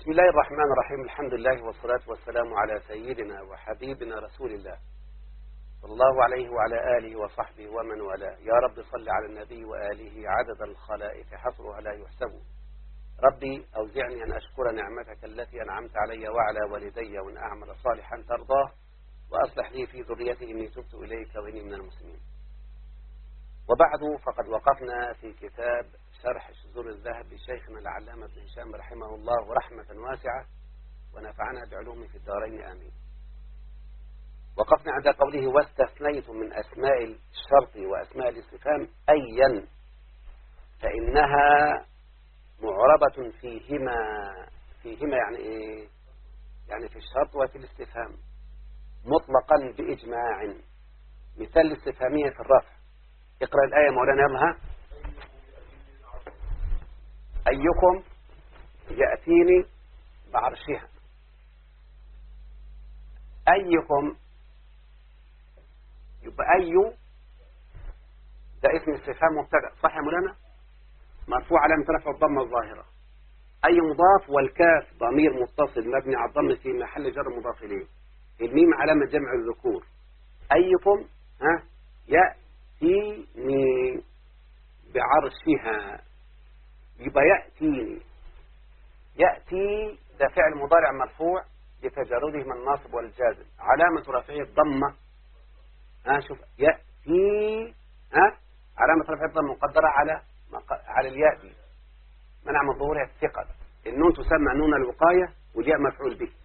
بسم الله الرحمن الرحيم الحمد لله والصلاة والسلام على سيدنا وحبيبنا رسول الله صلى الله عليه وعلى آله وصحبه ومن والاه يا رب صل على النبي وآله عدد الخلائق حصرها لا يحسب ربي أوزعني أن أشكر نعمتك التي أنعمت علي وعلى والدي وأن أعمل صالحا ترضاه وأصلح لي في ذريتي إني تبت إليك وإني من المسلمين وبعد فقد وقفنا في كتاب شرح شذور الذهب لشيخنا العلامة بن هشام رحمه الله رحمة واسعة ونفعنا بعلومه في الدارين آمين وقفنا عند قوله واستثنيت من أسماء الشرط وأسماء الاستفهام أيا فإنها معربة فيهما فيهما يعني إيه يعني في الشرط وفي الاستفهام مطلقا بإجماع مثال الاستفهامية في الرفع اقرأ الآية مولانا يلا ها أيكم يأتيني بعرشها أيكم يبقى أي ده اسم استفهام مبتدا صح يا مولانا مرفوع علامة رفع الضمة الظاهرة أي مضاف والكاف ضمير متصل مبني على الضم في محل جر مضاف إليه الميم علامة جمع الذكور أيكم ها يأتيني بعرشها يبقى يأتيني يأتي ده فعل مضارع مرفوع لتجرده من الناصب والجازم علامة رفعه الضمة ها شوف يأتي ها علامة رفع الضمة مقدرة على على الياء دي منع من ظهورها الثقل النون تسمى نون الوقاية والياء مفعول به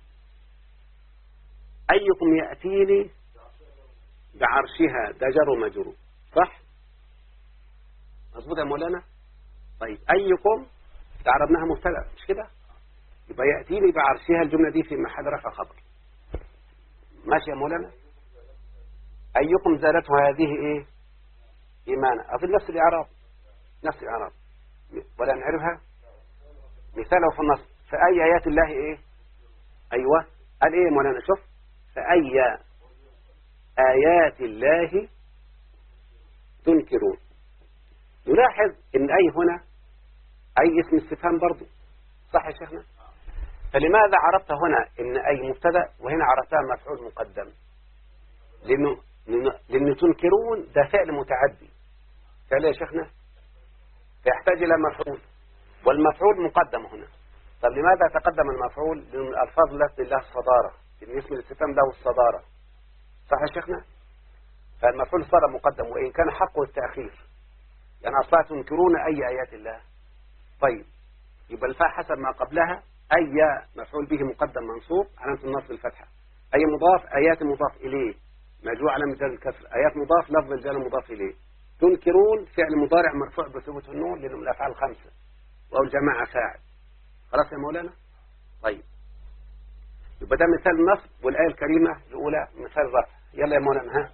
أيكم يأتيني بعرشها ده جر ومجرور صح مظبوط يا مولانا طيب أيكم تعرضناها مبتدا مش كده يبقى يأتيني بعرشها الجملة دي في محل رفع خبر ماشي يا مولانا أيكم زالته هذه إيه إيمانا أظن نفس الإعراب نفس الإعراب ولا نعرفها مثاله في النص فأي آيات الله إيه أيوة قال إيه مولانا شوف فأي آيات الله تنكرون نلاحظ ان اي هنا اي اسم استفهام برضو صح يا شيخنا فلماذا عرفت هنا ان اي مبتدا وهنا عرفتها مفعول مقدم لانه لانه تنكرون ده فعل متعدي فعل يا شيخنا فيحتاج الى مفعول والمفعول مقدم هنا طب لماذا تقدم المفعول لان الالفاظ التي لها الصداره لان اسم الاستفهام له الصداره صح يا شيخنا فالمفعول صار مقدم وان كان حقه التاخير يعني أصلا تنكرون أي آيات الله طيب يبقى الفاء حسب ما قبلها أي مفعول به مقدم منصوب علامة النصب الفتحة أي مضاف آيات مضاف إليه مجموع على مثال الكسر آيات مضاف لفظ الجل مضاف إليه تنكرون فعل مضارع مرفوع بثبوت النون لأنه من الأفعال الخمسة وهو الجماعة فاعل خلاص يا مولانا طيب يبقى ده مثال النصب والآية الكريمة الأولى مثال الرفع يلا يا مولانا ها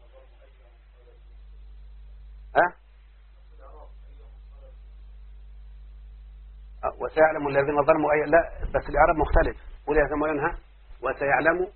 ها وسيعلم الذين ظلموا أي لا بس الإعراب مختلف قول يا زموينها وسيعلم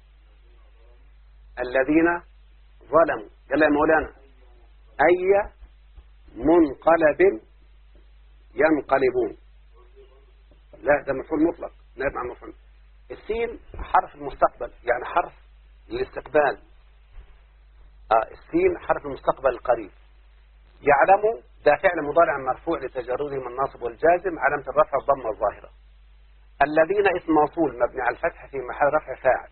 الذين ظلموا يلا يا مولانا أي منقلب ينقلبون لا ده مفعول مطلق نائب عن مفعول السين حرف المستقبل يعني حرف الاستقبال آه السين حرف المستقبل القريب يعلم ده فعل مضارع مرفوع لتجرده من الناصب والجازم علامة الرفع الضمة الظاهرة الذين اسم موصول مبني على الفتح في محل رفع فاعل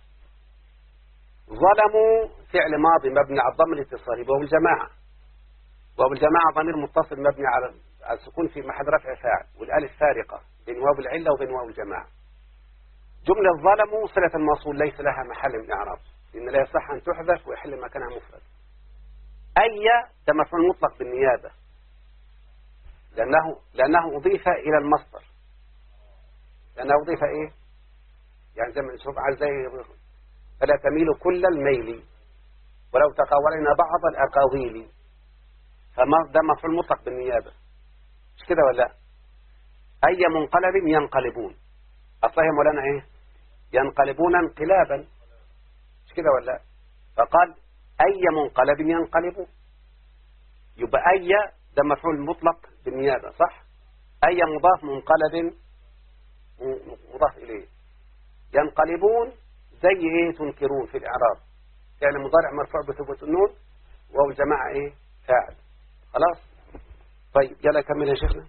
ظلموا فعل ماضي مبني على الضم الاتصالي وهو الجماعة وهو الجماعة ضمير متصل مبني على السكون في محل رفع فاعل والالف فارقة بين واو العلة وبين واو الجماعة جملة ظلموا صلة الموصول ليس لها محل من إعراب لأن لا يصح أن تحذف ويحل مكانها مفرد أي ده مفعول مطلق بالنيابة لأنه, لأنه أضيف إلى المصدر لأنه أضيف إيه يعني زي ما نشوف على زي فلا تميل كل الميل ولو تقاولنا بعض الأقاويل فما ده مفعول مطلق بالنيابة مش كده ولا أي منقلب ينقلبون أصلا يا مولانا إيه ينقلبون انقلابا مش كده ولا فقال أي منقلب ينقلب يبقى أي ده مفعول مطلق بالنيابة صح أي مضاف منقلب مضاف إليه ينقلبون زي إيه تنكرون في الإعراب يعني مضارع مرفوع بثبوت النون واو الجماعة إيه فاعل خلاص طيب يلا كمل يا شيخنا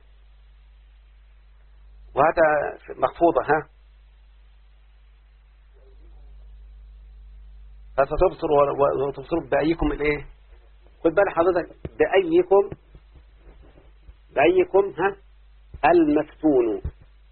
وهذا مخفوضة ها فستبصر وتبصر بأيكم الايه خد بالك حضرتك بأيكم بأيكم ها المفتون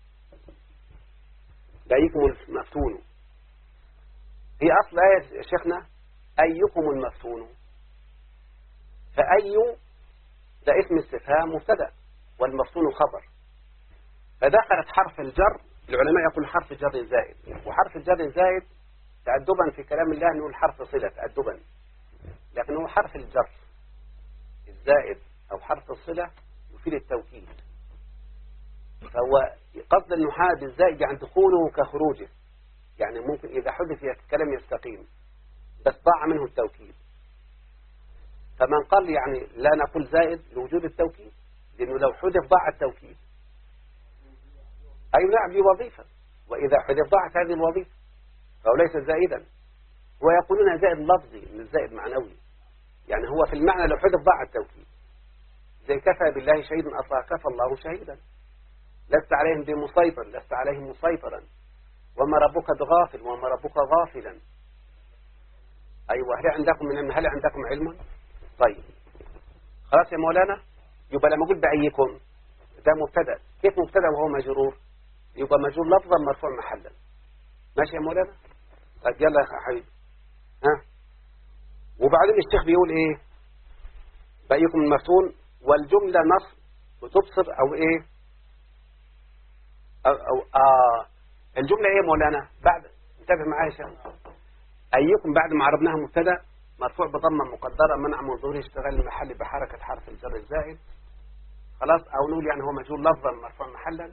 بأيكم المفتون هي أصل آية شيخنا أيكم المفتون فأي ده اسم استفهام مبتدا والمفتون خبر فدخلت حرف الجر العلماء يقول حرف جر زائد وحرف الجر زائد تأدبا في كلام الله نقول حرف صلة تأدبا لكن هو حرف الجر الزائد أو حرف الصلة يفيد التوكيد فهو قصد النحاة بالزائد يعني دخوله كخروجه يعني ممكن إذا حدث الكلام يستقيم بس ضاع منه التوكيد فمن قال يعني لا نقول زائد لوجود التوكيد لأنه لو حدث ضاع التوكيد أي نعم لي وظيفة وإذا حدث ضاعت هذه الوظيفة فهو ليس زائدا ويقولون زائد لفظي مش زائد معنوي يعني هو في المعنى لو حدث ضاع التوكيد زي كفى بالله شهيدا أصلا كفى الله شهيدا لست عليهم بمسيطر لست عليهم مسيطرا وما ربك بغافل وما ربك غافلا أيوة هل عندكم من هل عندكم علم طيب خلاص يا مولانا يبقى لما أقول بأيكم ده مبتدا كيف مبتدا وهو مجرور يبقى مجرور لفظا مرفوع محلا ماشي يا مولانا طيب يلا يا حبيبي ها وبعدين الشيخ بيقول ايه بأيكم المفتون والجملة نص وتبصر او ايه أو, أو آه الجملة ايه مولانا بعد انتبه معايا شيخ أيكم بعد ما عربناها مبتدا مرفوع بضمة مقدرة منع من ظهوره اشتغال المحل بحركة حرف الجر الزائد خلاص أو نقول يعني هو مجهول لفظا مرفوع محلا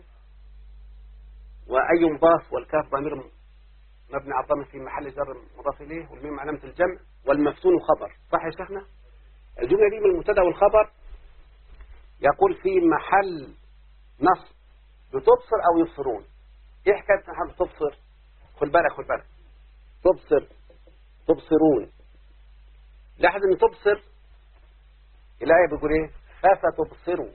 وأي مضاف والكاف ضمير مبني على الضم في محل جر مضاف إليه والميم علامة الجمع والمفتون خبر صح يا شيخنا الجملة دي من المبتدا والخبر يقول في محل نصب بتبصر أو يبصرون إيه حكاية محل تبصر خد بالك خد بالك تبصر تبصرون لاحظ ان تبصر الآية بيقول ايه فستبصروا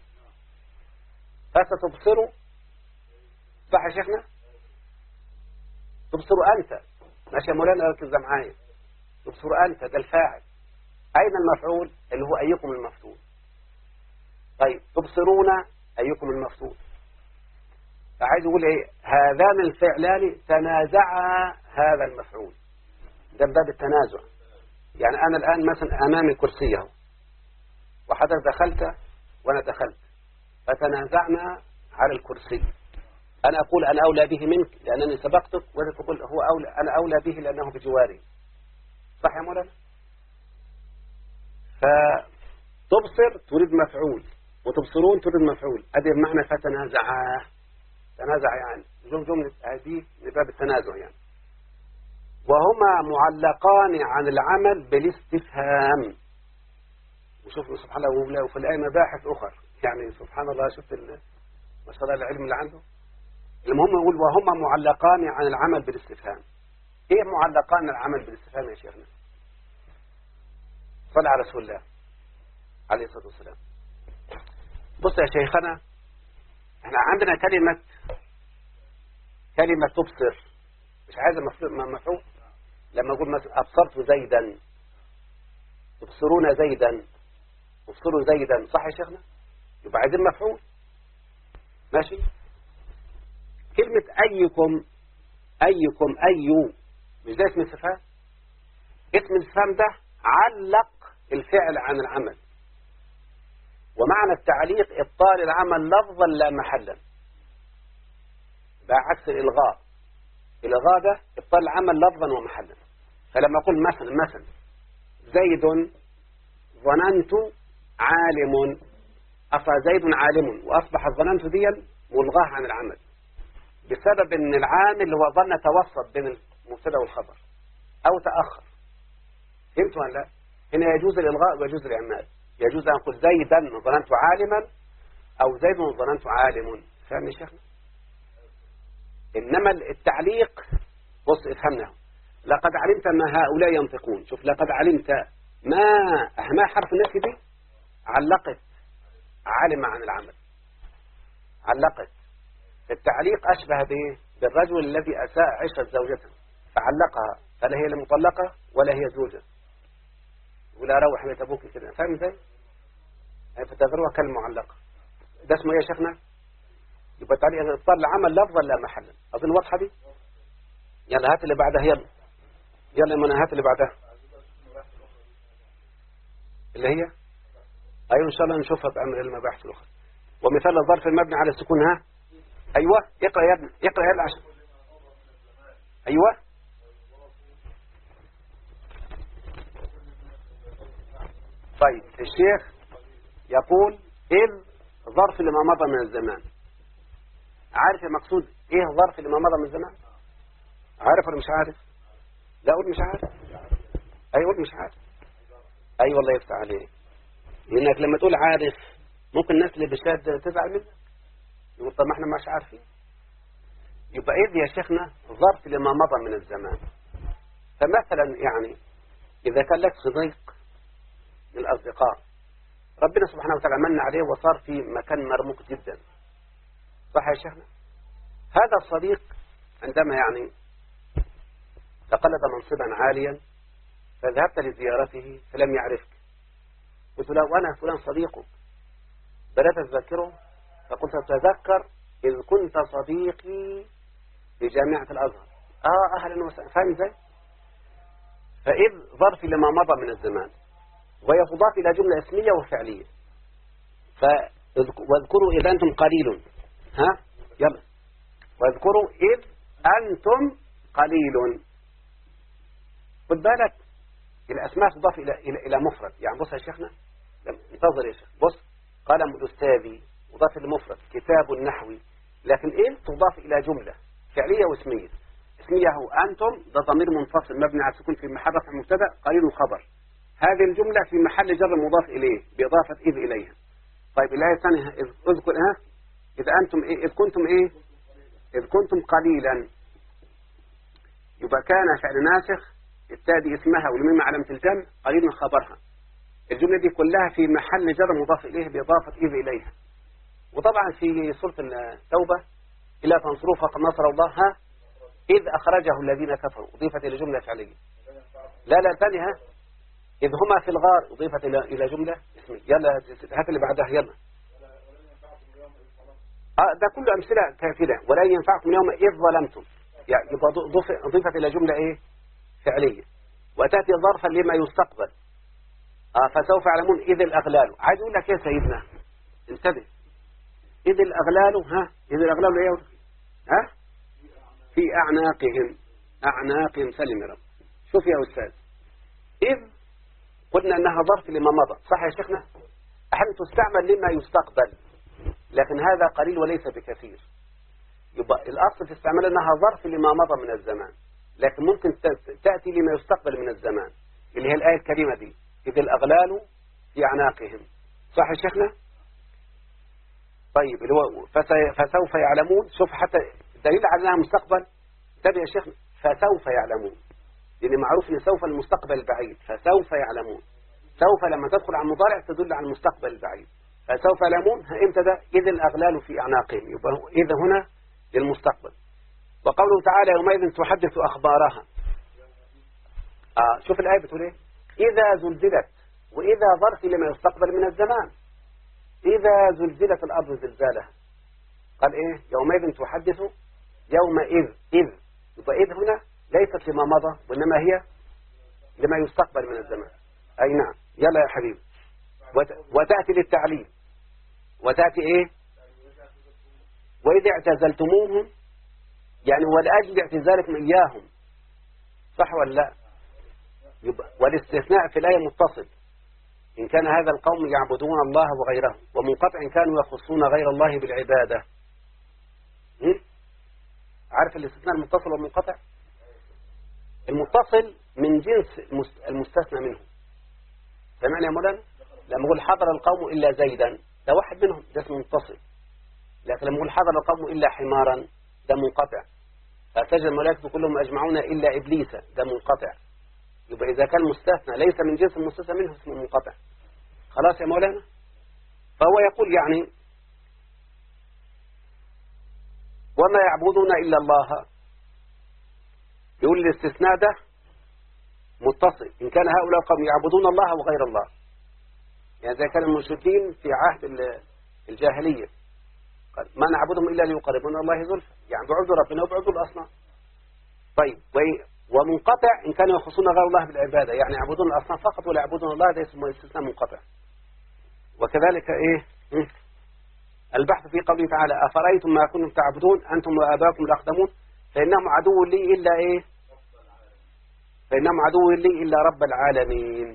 فستبصروا صح يا شيخنا تبصروا أنت ماشي يا مولانا ركز معايا تبصروا أنت ده الفاعل أين المفعول اللي هو أيكم المفتون طيب تبصرون أيكم المفتون فعايز يقول ايه هذان الفعلان تنازعا هذا المفعول ده باب التنازع يعني أنا الآن مثلا أمامي كرسي اهو وحضرتك دخلت وأنا دخلت فتنازعنا على الكرسي أنا أقول أنا أولى به منك لأنني سبقتك وأنت تقول هو أولى أنا أولى به لأنه بجواري صح يا مولانا فتبصر تريد مفعول وتبصرون تريد مفعول هذه بمعنى فتنازعا تنازع يعني جملة هذه لباب التنازع يعني وهما معلقان عن العمل بالاستفهام وشوف سبحان الله وفي الآية مباحث أخر يعني سبحان الله شفت ما شاء الله العلم اللي عنده المهم يقول وهما معلقان عن العمل بالاستفهام ايه معلقان عن العمل بالاستفهام يا شيخنا صلى على رسول الله عليه الصلاة والسلام بص يا شيخنا احنا عندنا كلمة كلمة تبصر مش عايزة مفعول لما أقول مثلا أبصرت زيدا تبصرون زيدا تبصروا زيدا صح يا شيخنا يبقى عايزين مفعول ماشي كلمة أيكم أيكم أيو مش ده اسم الصفات اسم الصفات ده علق الفعل عن العمل ومعنى التعليق إبطال العمل لفظا لا محلا بعكس الإلغاء الإلغاء ده إبطال العمل لفظا ومحلا فلما أقول مثلا مثلا زيد ظننت عالم أصبح زيد عالم وأصبح ظننت دي ملغاه عن العمل بسبب ان العامل هو ظن توسط بين المبتدا والخبر او تأخر فهمت ولا لا هنا يجوز الالغاء ويجوز الاعمال يجوز ان اقول زيدا ظننت عالما او زيد ظننت عالم فاهم يا شيخنا إنما التعليق بص افهمنا لقد علمت ما هؤلاء ينطقون شوف لقد علمت ما ما حرف النفي دي علقت علم عن العمل علقت التعليق أشبه به بالرجل الذي أساء عشرة زوجته فعلقها فلا هي المطلقة ولا هي زوجة ولا روح بيت أبوك كده فاهم ازاي؟ فتذروها كالمعلقة ده اسمه ايه يا شيخنا؟ يبقى تعالى طلع عمل لفظا لا محلا أظن واضحة دي؟ يلا هات اللي بعدها يلا يلا من هات اللي بعدها اللي هي أيوة إن شاء الله نشوفها بأمر المباحث الأخرى ومثال الظرف المبني على السكون ها أيوة اقرأ يا ابني اقرأ يا ابني عشان أيوة طيب الشيخ يقول إذ ظرف لما مضى من الزمان عارف المقصود إيه ظرف لما مضى من الزمان عارف ولا مش عارف لا أقول مش عارف أي أقول مش عارف أي والله يفتح عليه لأنك لما تقول عارف ممكن الناس اللي بشهاد تزعل منك يقول طب ما احنا مش عارفين يبقى إذ يا شيخنا ظرف لما مضى من الزمان فمثلا يعني إذا كان لك صديق من الأصدقاء ربنا سبحانه وتعالى من عليه وصار في مكان مرموق جدا صح يا شيخنا هذا الصديق عندما يعني تقلد منصبا عاليا فذهبت لزيارته فلم يعرفك قلت له وأنا فلان صديقك بدأت أتذكره فقلت أتذكر إذ كنت صديقي في جامعة الأزهر آه أهلا وسهلا فاهم ازاي؟ فإذ ظرف لما مضى من الزمان وهي تضاف إلى جملة اسمية وفعلية واذكروا إذا أنتم قليل ها يلا واذكروا إذ أنتم قليل خد بالك الأسماء تضاف إلى إلى إلى مفرد يعني بص يا شيخنا انتظر يا شيخ بص قلم الأستاذي مضاف لمفرد كتاب نحوي لكن إيه تضاف إلى جملة فعلية واسمية اسمية هو أنتم ده ضمير منفصل مبني على السكون في محل رفع مبتدا قليل الخبر هذه الجملة في محل جر مضاف إليه بإضافة إذ إليها طيب الآية الثانية اذكر ها إذا أنتم إيه إذ كنتم إيه إذ كنتم قليلا يبقى كان فعل ناسخ التادي اسمها والميم علامة الجمع قليل من خبرها الجملة دي كلها في محل جر مضاف إليه بإضافة إذ إليها وطبعا في سورة التوبة إلا تنصروه فقد نصر الله ها إذ أخرجه الذين كفروا أضيفت إلى جملة فعلية لا لا ثانية إذ هما في الغار أضيفت إلى إلى جملة اسمية يلا هات اللي بعدها يلا آه ده كله أمثلة كافلة ولا ينفعكم اليوم إذ ظلمتم يعني يبقى أضيفت إلى جملة إيه فعلية وتأتي ظرفا لما يستقبل آه فسوف يعلمون إذ الأغلال عايز أقول لك يا سيدنا انتبه إذ الأغلال ها إذ الأغلال إيه ها في أعناقهم أعناقهم سلم رب شوف يا أستاذ إذ قلنا أنها ظرف لما مضى صح يا شيخنا أحيانا تستعمل لما يستقبل لكن هذا قليل وليس بكثير يبقى الأصل في استعمال أنها ظرف لما مضى من الزمان لكن ممكن تأتي لما يستقبل من الزمان اللي هي الآية الكريمة دي إذ الأغلال في أعناقهم صح يا شيخنا طيب اللي هو فسوف يعلمون شوف حتى دليل على أنها مستقبل تبع يا شيخنا فسوف يعلمون لأن معروف أن سوف المستقبل البعيد فسوف يعلمون سوف لما تدخل على المضارع تدل على المستقبل البعيد فسوف يعلمون امتى ده إذ الأغلال في أعناقهم يبقى إذا هنا للمستقبل وقوله تعالى يومئذ تحدث أخبارها آه شوف الآية بتقول إيه إذا زلزلت وإذا ظرف لما يستقبل من الزمان إذا زلزلت الأرض زلزالها قال إيه يومئذ تحدث يومئذ إذ يبقى إذ هنا ليست لما مضى وإنما هي لما يستقبل من الزمان أي نعم يلا يا حبيبي وتأتي للتعليم وتأتي إيه وإذا اعتزلتموهم يعني ولأجل اعتزالكم إياهم صح ولا لا يبقى والاستثناء في الآية متصل إن كان هذا القوم يعبدون الله وغيره ومنقطع كانوا يخصون غير الله بالعبادة عارف الاستثناء المتصل والمنقطع المتصل من جنس المستثنى منه سمعنا يا مولانا لما يقول حضر القوم إلا زيدا ده واحد منهم ده اسمه متصل لكن لما يقول حضر القوم إلا حمارا ده منقطع فسجد الملائكة كلهم أجمعون إلا إبليس ده منقطع يبقى إذا كان مستثنى ليس من جنس المستثنى منه اسمه منقطع خلاص يا مولانا فهو يقول يعني وما يعبدون إلا الله يقول الاستثناء ده متصل إن كان هؤلاء قوم يعبدون الله وغير الله يعني إذا كان المشركين في عهد الجاهلية قال ما نعبدهم إلا ليقربون الله زلفى يعني بعبدوا ربنا وبعبدوا الأصنام طيب ومنقطع إن كانوا يخصون غير الله بالعبادة يعني يعبدون الأصنام فقط ولا يعبدون الله ده اسمه استثناء منقطع وكذلك إيه البحث في قوله تعالى أفرأيتم ما كنتم تعبدون أنتم وآباؤكم الأقدمون فإنهم عدو لي إلا إيه فإنهم عدو لي إلا رب العالمين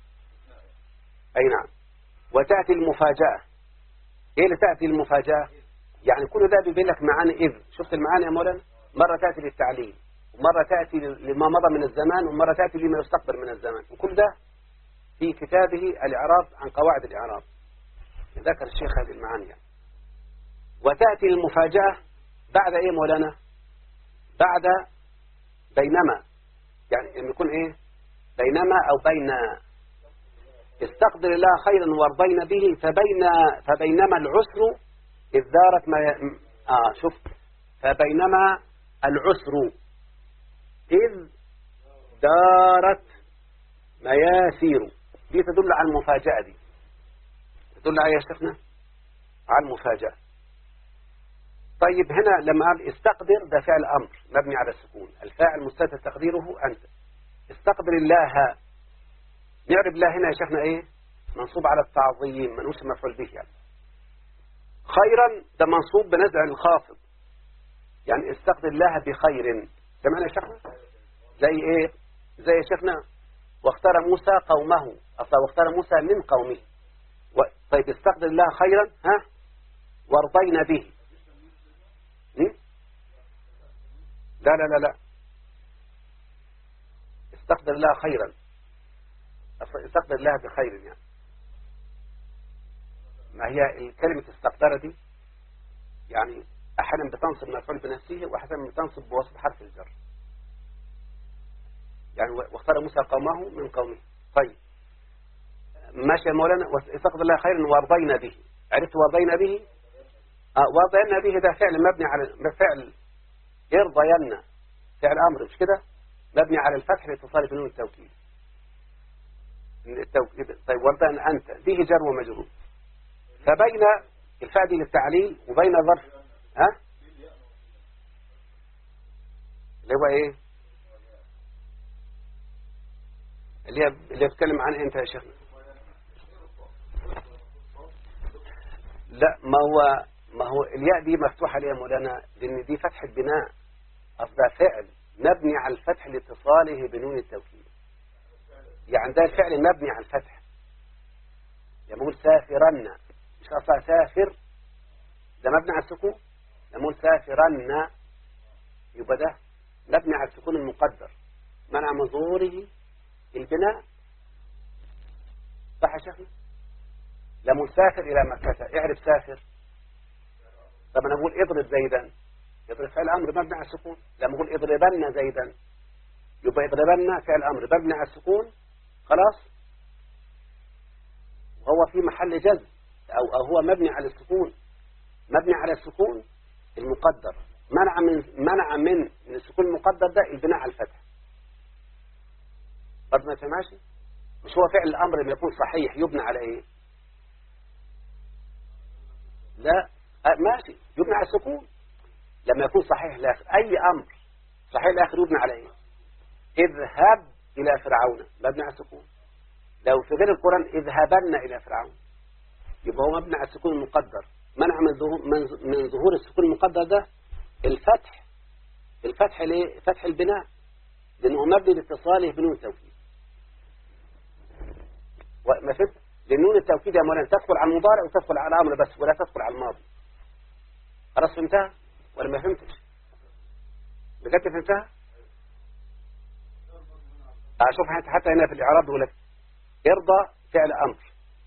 أي نعم وتأتي المفاجأة إيه اللي تأتي المفاجأة يعني كل ده بيبين لك معاني إذ شفت المعاني يا مولانا مرة تأتي للتعليل ومرة تأتي لما مضى من الزمان ومرة تأتي لما يستقبل من الزمان وكل ده في كتابه الإعراب عن قواعد الإعراب ذكر الشيخ هذه المعاني يعني. وتأتي المفاجأة بعد إيه مولانا بعد بينما يعني لما يكون إيه بينما أو بين استقدر الله خيرا وارضين به فبين فبينما العسر إذ دارت ما ي... آه شوف فبينما العسر إذ دارت مياسير دي تدل على المفاجأة دي تدل على يا شيخنا على المفاجأة طيب هنا لما قال استقدر ده فعل أمر مبني على السكون الفاعل مستتر تقديره أنت استقدر الله نعرف الله هنا يا شيخنا ايه منصوب على التعظيم منوش مفعول به يعني خيرا ده منصوب بنزع الخافض يعني استقدر الله بخير ده معنى يا شيخنا زي ايه زي يا شيخنا واختار موسى قومه اصلا واختار موسى من قومه و... طيب استقدر الله خيرا ها وارضينا به لا لا لا لا استقدر الله خيرا استقدر الله بخير يعني ما هي الكلمة استقدر دي يعني أحيانا بتنصب مفعول بنفسه وأحيانا بتنصب بوصف حرف الجر يعني واختار موسى قومه من قومه طيب ماشي يا مولانا واستقدر الله خيرا وارضينا به عرفت وارضينا به آه وارضينا به ده فعل مبني على فعل ارضينا فعل أمر مش كده مبني على الفتح لاتصال بنون التوكيد التوكيد طيب وردان أنت به جر ومجرور فبين الفعل للتعليل وبين ظرف ها اللي هو ايه اللي اللي بتكلم عن انت يا شيخنا لا ما هو ما هو الياء دي مفتوحة ليه يا مولانا لان دي فتحة بناء أصدى فعل مبني على الفتح لاتصاله بنون التوكيد يعني ده الفعل مبني على الفتح يقول سافرن مش أصلا سافر ده مبني على السكون يقول سافرن يبقى ده مبني على السكون المقدر منع من ظهوره البناء صح يا شيخنا لما سافر إلى مكة اعرف سافر طب أنا أقول اضرب زيدا يضرب فعل أمر مبني على السكون لما أقول اضربن زيدا يبقى اضربن فعل أمر مبني على السكون خلاص وهو في محل جزم أو هو مبني على السكون مبني على السكون المقدر منع من منع من من السكون المقدر ده البناء على الفتح برضه ما فهمش مش هو فعل الأمر لما يكون صحيح يبنى على إيه لا أه ماشي يبنى على السكون لما يكون صحيح الآخر أي أمر صحيح الآخر يبنى على إيه اذهب إلى فرعون مبني على السكون لو في غير القرآن اذهبن إلى فرعون يبقى هو مبني على السكون المقدر منع من ظهور, من ظهور السكون المقدر ده الفتح الفتح ليه فتح البناء لأنه مبني لاتصاله بنون التوكيد وما فهمت لأن نون التوكيد يا مولانا تدخل على المضارع وتدخل على الأمر بس ولا تدخل على الماضي خلاص فهمتها ولا ما فهمتش بجد فهمتها أشوف حتى هنا في الإعراب يقول لك ارضى فعل أمر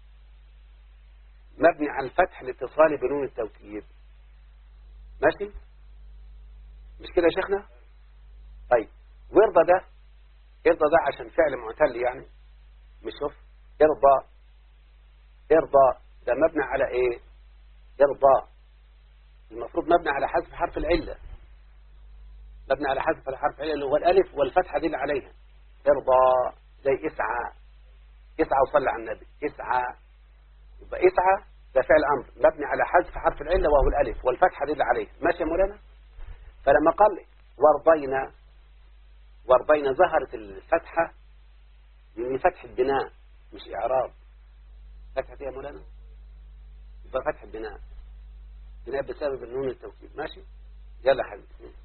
مبني على الفتح لاتصال بنون التوكيد ماشي مش كده يا شيخنا طيب ويرضى ده يرضى ده عشان فعل معتل يعني مش شوف ارضى ارضى ده مبني على ايه ارضى المفروض مبني على حذف حرف العلة مبني على حذف حرف العلة اللي هو الالف والفتحة دي اللي عليها ارضى زي اسعى اسعى وصلى على النبي اسعى يبقى اسعى ده فعل امر مبني على حذف حرف العلة وهو الالف والفتحة دي اللي عليها ماشي يا مولانا فلما قال وارضينا وارضينا ظهرت الفتحة من فتح البناء مش إعراب فتحة يا مولانا يبقى فتح البناء بناء بسبب النون التوكيد ماشي يلا حبيبي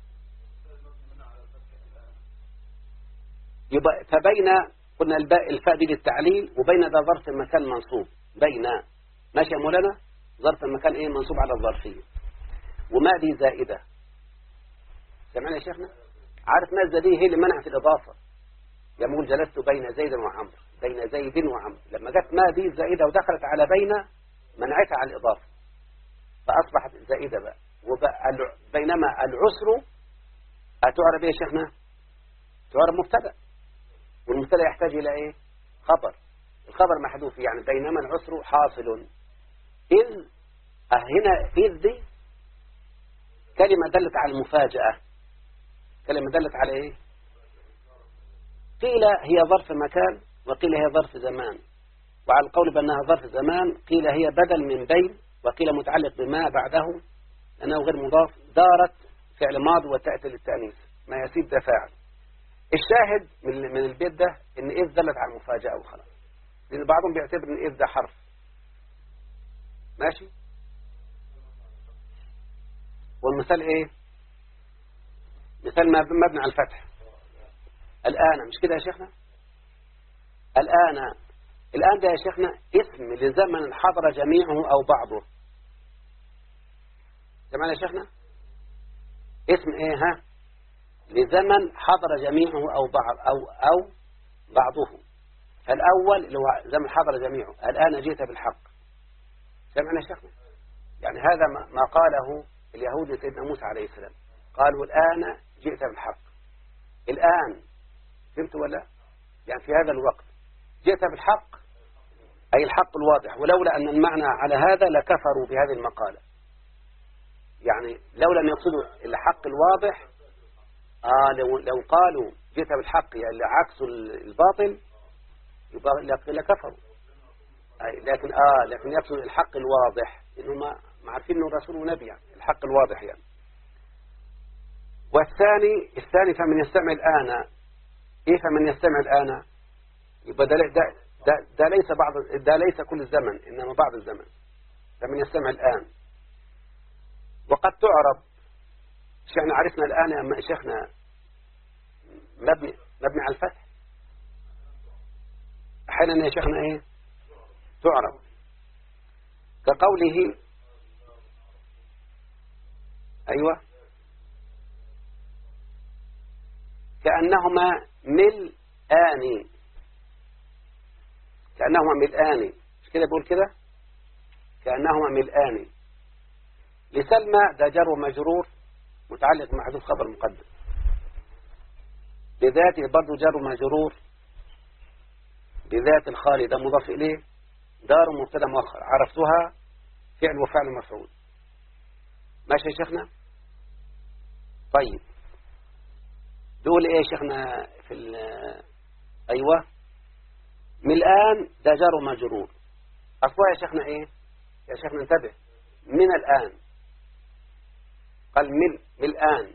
يبقى فبين قلنا الباء الفاء دي للتعليل وبين ده ظرف مكان منصوب بين ماشي يا مولانا ظرف المكان ايه منصوب على الظرفية وما دي زائدة سمعنا يا شيخنا عارف ما دي هي اللي منعت الإضافة يقول جلست بين زيد وعمر بين زيد وعمر لما جت ما دي زائدة ودخلت على بين منعتها على الإضافة فأصبحت زائدة بقى وبقى بينما العسر أتعرب إيه يا شيخنا تعرب مبتدا والمبتدا يحتاج إلى إيه خبر الخبر محذوف يعني بينما العسر حاصل إذ هنا إذ دي كلمة دلت على المفاجأة كلمة دلت على إيه قيل هي ظرف مكان وقيل هي ظرف زمان وعلى القول بأنها ظرف زمان قيل هي بدل من بين وقيل متعلق بما بعده لأنه غير مضاف دارت فعل ماضي وتأتي للتأنيث ما يسيب ده فاعل الشاهد من من البيت ده ان إذ دلت على المفاجأة وخلاص لأن بعضهم بيعتبر ان إذ ده حرف ماشي والمثال ايه مثال مبني على الفتح الآن مش كده يا شيخنا الآن الآن ده يا شيخنا اسم لزمن حضر جميعه أو بعضه سمعنا يا شيخنا اسم ايه ها لزمن حضر جميعه أو بعض أو أو بعضه فالأول اللي هو زمن حضر جميعه الآن جئت بالحق سمعنا يا شيخنا يعني هذا ما قاله اليهود لسيدنا موسى عليه السلام قالوا الآن جئت بالحق الآن فهمت ولا يعني في هذا الوقت جئت بالحق أي الحق الواضح ولولا أن المعنى على هذا لكفروا بهذه المقالة يعني لو لم يقصدوا الحق الواضح آه لو, لو قالوا جئت بالحق يعني عكس الباطل يبقى لكفروا لكن آه لكن يقصد الحق الواضح إنهم ما عارفين إنه رسول ونبي يعني الحق الواضح يعني والثاني الثاني فمن يستمع الآن إيه فمن يستمع الآن يبقى ده, ده, ده, ده ليس بعض ده ليس كل الزمن إنما بعض الزمن فمن يستمع الآن وقد تعرب شيخنا عرفنا الآن يا شيخنا مبني مبني على الفتح أحيانا يا شيخنا إيه تعرب كقوله أيوة كأنهما ملآن كأنهما ملآن مش كده بقول كده كأنهما ملآن لسلمى ده جر ومجرور متعلق محذوف خبر مقدم بذاته برضه جر مجرور بذات الخالي ده مضاف إليه دار مبتدا مؤخر عرفتها فعل وفعل مفعول ماشي يا شيخنا طيب دول ايه يا شيخنا في ايوه من الان ده جار ومجرور اصلها يا شيخنا ايه يا شيخنا انتبه من الان قال من من الان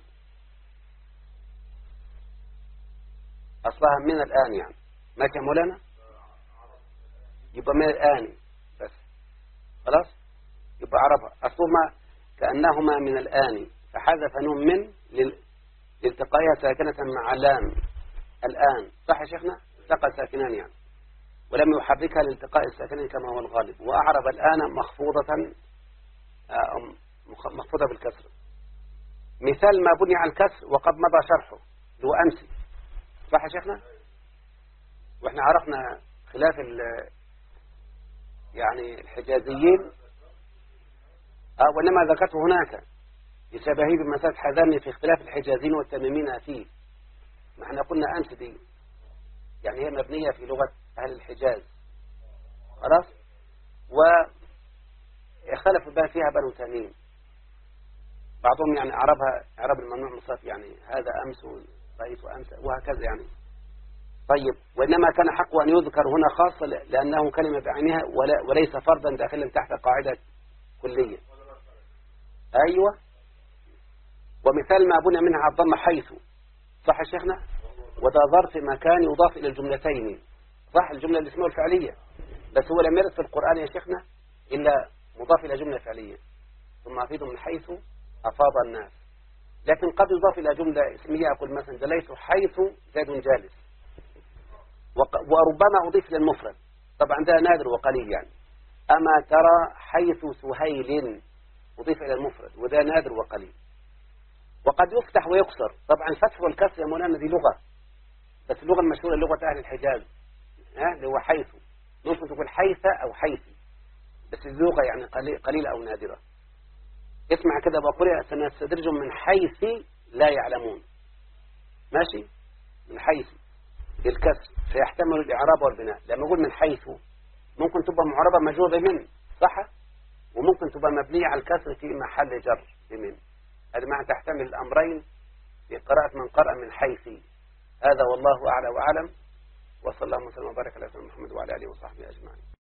اصلها من الان يعني ماشي يا مولانا يبقى من الان بس خلاص يبقى عرفها اصلهما كانهما من الان فحذف نون من لالتقائها ساكنة مع لام الآن صح يا شيخنا التقى ساكنان يعني ولم يحركها لالتقاء الساكنين كما هو الغالب وأعرب الآن مخفوضة آه، مخفوضة بالكسر مثال ما بني على الكسر وقد مضى شرحه اللي هو أمسي صح يا شيخنا واحنا عرفنا خلاف يعني الحجازيين آه وإنما ذكرته هناك لشبهه بمسألة حذرني في اختلاف الحجازين والتميمين فيه ما احنا قلنا أمس دي يعني هي مبنية في لغة أهل الحجاز خلاص واختلفوا بقى فيها بنو تميم بعضهم يعني أعربها إعراب الممنوع من الصرف يعني هذا أمس رأيت أمس وهكذا يعني طيب وإنما كان حق أن يذكر هنا خاصة لأنه كلمة بعينها وليس فردا داخلا تحت قاعدة كلية أيوة ومثال ما بني منها الضم حيث صح يا شيخنا وده ظرف مكان يضاف إلى الجملتين صح الجملة الاسمية والفعلية بس هو لم يرد في القرآن يا شيخنا إلا مضاف إلى جملة فعلية ثم أفيد من حيث أفاض الناس لكن قد يضاف إلى جملة اسمية أقول مثلا جليت حيث زيد جالس وربما أضيف للمفرد طبعا ده نادر وقليل يعني أما ترى حيث سهيل أضيف إلى المفرد وده نادر وقليل وقد يفتح ويكسر طبعا الفتح والكسر يا مولانا دي لغة بس اللغة المشهورة لغة أهل الحجاز ها اللي هو حيث ممكن تقول حيث أو حيثي بس اللغة يعني قليلة أو نادرة اسمع كده بقول سنستدرجهم من حيث لا يعلمون ماشي من حيث الكسر فيحتمل الإعراب والبناء لما أقول من حيث ممكن تبقى معربة مجرورة بمن صح وممكن تبقى مبنية على الكسر في محل جر بمن هذا معنى تحتمل الأمرين في قراءة من قرأ من حيث هذا والله أعلى وأعلم وصلى الله وسلم وبارك على سيدنا محمد وعلى آله وصحبه أجمعين